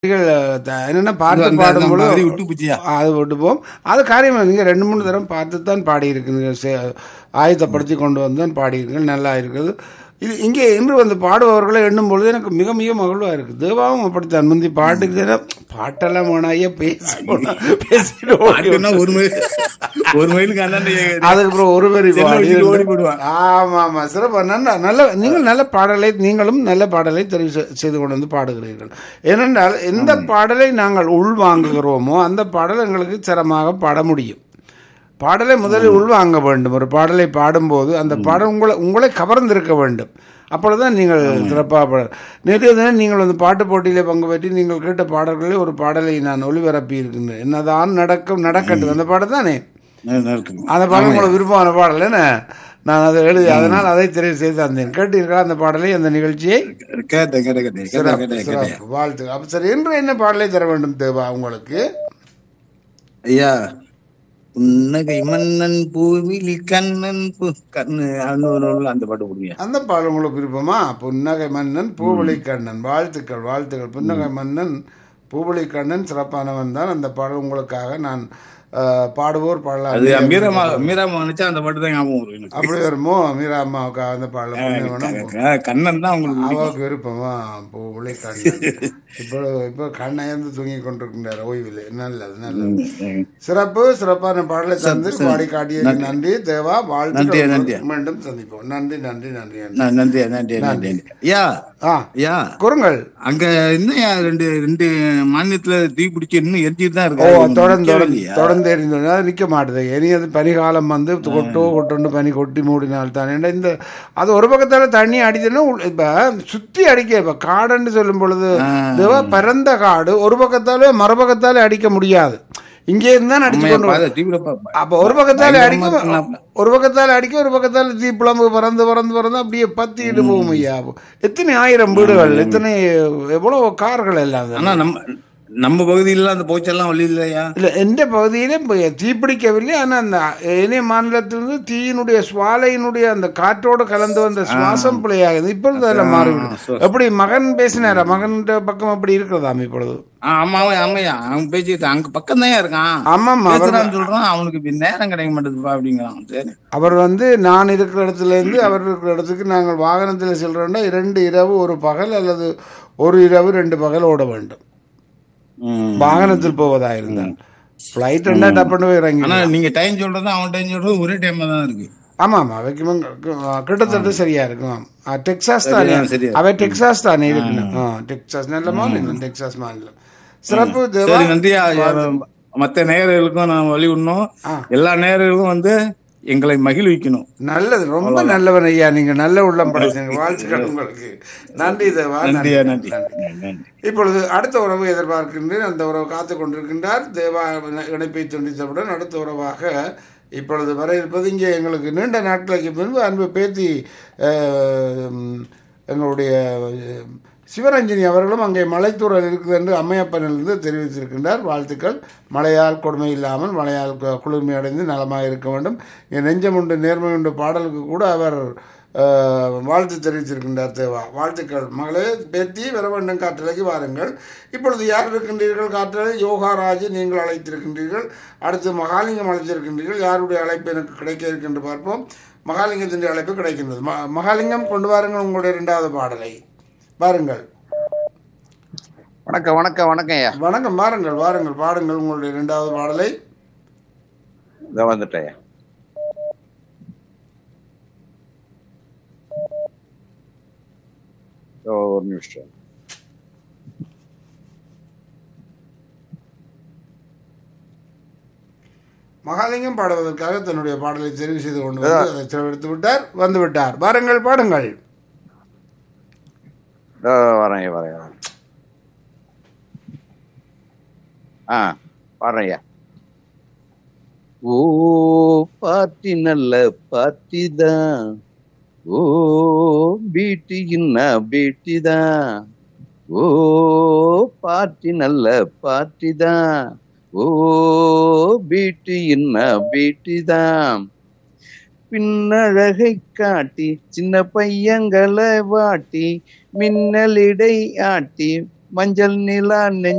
நீங்கள், த- என்னன்னா பாட்டு அந்த- அந்த பாடும்போது மாதிரி விட்டு போச்சியா? அது விட்டு போம் அது காரியமா நீங்க ரெண்டு மூணு தரம் பார்த்து தான் பாடி இருக்குங்க ஆயத்தப்படுத்தி கொண்டு வந்து தான் பாடி இருக்குங்க நல்லா இருக்குது இது இங்கே இன்று வந்து பாடுபவர்களை எண்ணும் பொழுது எனக்கு மிக மிக மகிழ்வா இருக்கு தேவாவும் அப்படித்தான் முந்தி பாட்டுக்கு தானே பாட்டெல்லாம் வேணாம் ஐயா பேசி போனா பேசிட்டு ஓடி பாட்டுன்னா ஒரு மைல் ஒரு மைலுக்கு அந்தாண்ட அதுக்கப்புறம் ஒரு வரி செல்ல பாடி வச்சுட்டு ஓடி போடுவான். ஆமா ஆமா சிறப்பா நல்ல நல்ல நீங்கள் நல்ல பாடலை நீங்களும் நல்ல பாடலை தெரிவு செ- செய்து கொண்டு வந்து பாடுகிறீர்கள் ஏனென்றால் எந்த பாடலை நாங்கள் உள்வாங்குகிறோமோ அந்த பாடல் எங்களுக்கு சிரமமாக பாட முடியும் பாடலை முதலில் உள்வாங்க வேண்டும் ஒரு பாடலை பாடும்போது அந்த பாடல் உங்களை உங்களை கவர்ந்திருக்க வேண்டும் அப்பொழுதுதான் நீங்கள் சிறப்பாக பாட நேற்றைய தினம் நீங்கள் வந்து பாட்டு போட்டியிலே பங்கு பெற்று நீங்கள் கேட்ட பாடல்களில் ஒரு பாடலை நான் ஒளிபரப்பி இருக்கின்றேன் என்னதான் நடக்கும் நடக்கட்டும் அந்த பாடல் தானே நடக்கும் அந்த பாடல் உங்களுக்கு விருப்பமான பாடல் என்ன நான் அதை எழுதி அதனால் அதை தெரிவு செய்து தந்தேன் கேட்டீர்களா அந்த பாடலை அந்த நிகழ்ச்சியை கேட்டேன் கேட்டேன் கேட்டேன் கேட்டேன் சிறப்பு, கேட்டேன் கேட்டேன் சிறப்பு. வாழ்த்து அப்ப சரி இன்று என்ன பாடலை தர வேண்டும் தேவா உங்களுக்கு ஐயா புன்னகை மன்னன் பூவிலி கண்ணன் பூ கண்ணு அந்த ஒரு உள்ள அந்த பாட்டு கொடுங்க அந்த பாடல் உங்களுக்கு விருப்பமா புன்னகை மன்னன் பூவளி கண்ணன் வாழ்த்துக்கள் வாழ்த்துக்கள் புன்னகை மன்னன் பூவளி கண்ணன் சிறப்பானவன் தான் அந்த பாடல் உங்களுக்காக நான் அஹ், பாடுவோர் அது பாடலாம் மீரமா மீராமா நினைச்சா அந்த பாட்டு தான் ஞாபகம் வரும் எனக்கு அப்படி வருமோ மீரா அம்மாவுக்கு அந்த பாடல் புன்னகை மன்னன் க- கண்ணன் தான் உங்களுக்கு பிடிக்கும். அவருக்கு விருப்பமா பூவளி கண்ணன் இப்போ இப்போ கண்ணை இருந்து தூங்கி கொண்டிருக்கின்றார் ஓய்வில் நல்லது நல்லது ம். சிறப்பு சிறப்பான பாடலை தந்து பாடி காட்டிய நன்றி தேவா நன்றி, வாழ்த்து நன்றி. மீண்டும் சந்திப்போம் நன்றி நன்றி நன்றி நன்றி ந- நன்றி நன்றி நன்றி ஐயா ஆ ஐயா குறுங்கள் அங்க இன்னும் யா- ரெண்டு ரெண்டு மாநிலத்துல தீ பிடிச்சி இன்னும் எரிஞ்சிட்டு தான் ஓ இருக்கு தொடர்ந்து தொடர்ந்து இல்லையா? தொடர்ந்து எரிந்து அது நிக்க மாட்டுது இனி அது பனிகாலம் வந்து கொட்டோ கொட்டோண்டு பனி கொட்டி மூடினால் தான் ஏன்னா இந்த அது ஒரு பக்கத்தால தண்ணி அடிச்சுன்னா உள்- இப்ப சுத்தி அடிக்க இப்ப காடுன்னு சொல்லும் பொழுது இதுவா பரந்த காடு ஒரு பக்கத்தாலே மறுபக்கத்தாலே அடிக்க முடியாது இங்கே இருந்தா அடிச்சு அம்மையா, கொண்டு பாரு, டிவில பாப்பேன். அப்ப ஒரு பக்கத்தால பயங்கரமா அடிக்கும் இருக்குனாப்ல. ஒரு பக்கத்தால அடிக்க ஒரு பக்கத்தால தீப்புளம்பு பறந்து பறந்து பறந்து அப்படியே பத்திட்டு போகும் ஐயா எத்தனை ஆயிரம் வீடுகள் எத்தனை எவ்வளவு கார்கள் எல்லாம் அது. ஆனா நம்ம நம்ம பகுதியில அந்த போச்செல்லாம் வழி இல்லையா இல்ல எந்த பகுதியிலே இப்ப தீப்பிடிக்கவில்லை ஆனா அந்த இணைய மாநிலத்திலிருந்து தீயினுடைய சுவாலையினுடைய அந்த காற்றோடு கலந்து வந்த சுவாசம் பிழையாகுது இப்பொழுது அதில் மாறிவிடும் எப்படி மகன் பேசினாரா மகன் பக்கம் அப்படி இருக்கிறதாம் இப்பொழுது ஆ, ஆமா அவன் ஆமையா அவன் பேசிட்டு அங்க பக்கம் தான் இருக்கான் ஆமாம்மா அவர் பேசுறான்னு சொல்றான் அவனுக்கு இப்ப நேரம் கிடைக்க மாட்டேதுப்பா அப்படிங்கிறான் சரி அவர் வந்து நான் இருக்கிற இடத்துல இருந்து அவர் இருக்கிற இடத்துக்கு நாங்கள் வாகனத்தில் செல்றோம்னா இரண்டு இரவு ஒரு பகல் அல்லது ஒரு இரவு ரெண்டு பகல் ஓட வேண்டும் ம். வாகனத்தில் போவதா இருந்தால் ஃப்ளைட் என்ன டப்புன்னு போய் இறங்கி ஆனா நீங்க டைம் சொல்றது அவன் டைம் சொல்றது ஒரே டைம்ல தான் இருக்கு ஆமா ஆமா வைக்கும் கிட்டத்தட்ட சரியா இருக்கும் ஆ, டெக்சாஸ் தானே சரியா, சரியா. அவ டெக்சாஸ் தானே இருக்கணும் ஆ, டெக்சாஸ் நல்ல மாநிலம் டெக்சாஸ் மாநிலம் சிறப்பு தேவா சரி நன்றியா மத்த நேயர்களுக்கும் நான் வழி விடணும் ஆ. எல்லா நேயர்களும் வந்து எங்களை மகிழ்விக்கணும் நல்லது ரொம்ப நல்லவன் ஐயா நீங்க நல்ல உள்ளம் படைச்சீங்க வாழ்த்துக்கள் உங்களுக்கு நன்றி தேவா நன்றி நன்றியா நன்றி நன்றி நன்றி இப்பொழுது அடுத்த உறவு எதிர்பார்க்கின்றேன் அந்த உறவு காத்து கொண்டிருக்கின்றார் தேவா இணைப்பை துண்டித்தவுடன் அடுத்த உறவாக இப்பொழுது வர இருப்பது இங்கே எங்களுக்கு நீண்ட நாட்களுக்கு பின்பு அன்பு பேத்தி அஹ், உம், எங்களுடைய அஹ், சிவரஞ்சனி அவர்களும் அங்கே மலைத்தூரல் இருக்குது என்று அம்மையப்பனிலிருந்து தெரிவித்திருக்கின்றார் வாழ்த்துக்கள் மழையால் கொடுமை இல்லாமல் மழையால் கு- குளிர்மை அடைந்து நலமாக இருக்க வேண்டும் என் நெஞ்சம் உண்டு நேர்மை உண்டு பாடலுக்கு கூட அவர் அஹ், வாழ்த்து தெரிவித்திருக்கின்றார் தேவா வாழ்த்துக்கள் மகளே பேத்தி வர வேண்டும் காற்றலைக்கு வாருங்கள் இப்பொழுது யார் இருக்கின்றீர்கள் காற்றலை யோகாராஜ் நீங்கள் அழைத்திருக்கின்றீர்கள் அடுத்து மகாலிங்கம் அழைத்திருக்கின்றீர்கள் யாருடைய அழைப்பு எனக்கு கிடைக்க இருக்கின்ற பார்ப்போம் மகாலிங்கத்தின் அழைப்பு கிடைக்கின்றது ம- மகாலிங்கம் கொண்டு வாருங்கள் உங்களுடைய இரண்டாவது பாடலை வாருங்கள் வணக்கம் வணக்கம் வணக்கம் ஐயா வணக்கம் வாருங்கள் வாருங்கள் பாடுங்கள் உங்களுடைய இரண்டாவது பாடலை இதோ வந்துட்டேன் இதோ ஒரு நிமிஷம் மகாலிங்கம் பாடுவதற்காக தன்னுடைய பாடலை தெரிவு செய்து கொண்டு வந்து அதை செலவெடுத்து விட்டார் வந்து விட்டார் வாருங்கள் பாடுங்கள் இதோ வரேன் ஐயா, வரேன் வரேன். ஆ பாடுறேன் ஐயா ஓ பாட்டி நல்ல பாட்டி தான் ஓ பீட்டி என்ன பீட்டி தான் ஓ பாட்டி நல்ல பாட்டி தான் ஓ பீட்டி என்ன பீட்டி தான் பின்னழகை காட்டி சின்ன பையங்களை வாட்டி மின்னலிடை ஆட்டி மஞ்சள் நிலா நெஞ்ச